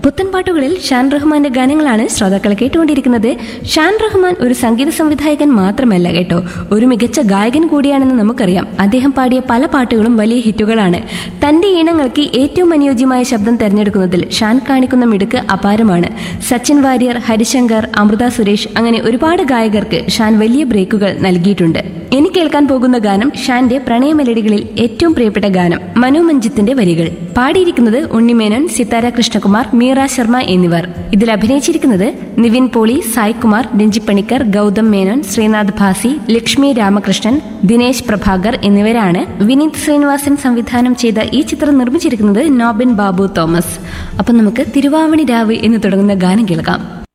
പുത്തൻ പാട്ടുകളിൽ ഷാൻ റഹ്മാന്റെ ഗാനങ്ങളാണ് ശ്രോതാക്കൾ കേട്ടുകൊണ്ടിരിക്കുന്നത് ഷാൻ റഹ്മാൻ ഒരു സംഗീത സംവിധായകൻ മാത്രമല്ല കേട്ടോ ഒരു മികച്ച ഗായകൻ കൂടിയാണെന്ന് നമുക്കറിയാം അദ്ദേഹം പാടിയ പല പാട്ടുകളും വലിയ ഹിറ്റുകളാണ് തന്റെ ഈണങ്ങൾക്ക് ഏറ്റവും അനുയോജ്യമായ ശബ്ദം തെരഞ്ഞെടുക്കുന്നതിൽ ഷാൻ കാണിക്കുന്ന മിടുക്ക് അപാരമാണ് സച്ചിൻ വാര്യർ ഹരിശങ്കർ അമൃത സുരേഷ് അങ്ങനെ ഒരുപാട് ഗായകർക്ക് ഷാൻ വലിയ ബ്രേക്കുകൾ നൽകിയിട്ടുണ്ട് ഇനി കേൾക്കാൻ പോകുന്ന ഗാനം ഷാന്റെ പ്രണയ മെലഡികളിൽ ഏറ്റവും പ്രിയപ്പെട്ട ഗാനം മനു മഞ്ജിത്തിന്റെ വരികൾ പാടിയിരിക്കുന്നത് ഉണ്ണിമേനോൻ സിത്താര കൃഷ്ണകുമാർ മീറ ശർമ്മ എന്നിവർ ഇതിൽ അഭിനയിച്ചിരിക്കുന്നത് നിവിൻ പോളി സായ് കുമാർ രഞ്ജിപ്പണിക്കർ ഗൗതം മേനോൻ ശ്രീനാഥ് ഭാസി ലക്ഷ്മി രാമകൃഷ്ണൻ ദിനേശ് പ്രഭാകർ എന്നിവരാണ് വിനീത് ശ്രീനിവാസൻ സംവിധാനം ചെയ്ത ഈ ചിത്രം നിർമ്മിച്ചിരിക്കുന്നത് നോബിൻ ബാബു തോമസ് അപ്പം നമുക്ക് തിരുവാവണി രാവ് എന്ന് തുടങ്ങുന്ന ഗാനം കേൾക്കാം